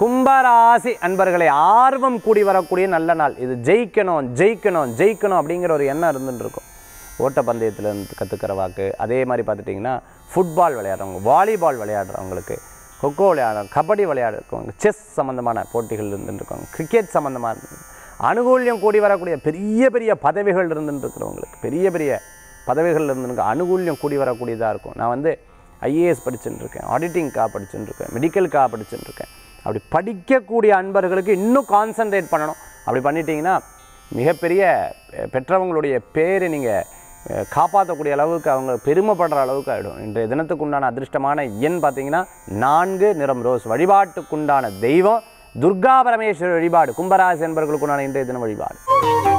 கும்பராசி அன்பர்களை ஆர்வம் கூடி வரக்கூடிய நல்ல நாள் இது ஜெயிக்கணும் ஜெயிக்கணும் ஜெயிக்கணும் அப்படிங்கிற ஒரு எண்ணம் இருந்துட்டு இருக்கும் ஓட்டப்பந்தயத்தில் இருந்து கற்றுக்கிற வாக்கு அதே மாதிரி பார்த்துட்டிங்கன்னா ஃபுட்பால் விளையாடுறவங்க வாலிபால் விளையாடுறவங்களுக்கு கொக்கோ விளையாடுறவங்க கபடி விளையாடுறவங்க செஸ் சம்மந்தமான போட்டிகள் இருந்துருக்காங்க கிரிக்கெட் சம்மந்தமான அனுகூல்யம் கூடி வரக்கூடிய பெரிய பெரிய பதவிகள் இருந்துட்டு இருக்கிறவங்களுக்கு பெரிய பெரிய பதவிகள் இருந்துருக்கு அனுகூல்யம் கூடி வரக்கூடியதாக இருக்கும் நான் வந்து ஐஏஎஸ் படிச்சுட்டு இருக்கேன் ஆடிட்டிங்காக படிச்சுட்டு இருக்கேன் மெடிக்கலுக்காக படிச்சுட்டு இருக்கேன் அப்படி படிக்கக்கூடிய அன்பர்களுக்கு இன்னும் கான்சன்ட்ரேட் பண்ணணும் அப்படி பண்ணிட்டீங்கன்னா மிகப்பெரிய அஹ், பெற்றவங்களுடைய பேரை நீங்கள் காப்பாற்றக்கூடிய அளவுக்கு அவங்க பெருமைப்படுற அளவுக்கு ஆகிடும் இன்றைய தினத்துக்கு உண்டான அதிர்ஷ்டமான எண் பார்த்தீங்கன்னா நான்கு நிறம் ரோஸ் வழிபாட்டுக்குண்டான தெய்வம் துர்கா பரமேஸ்வரர் வழிபாடு கும்பராசி என்பவர்களுக்கு உண்டான இன்றைய தினம் வழிபாடு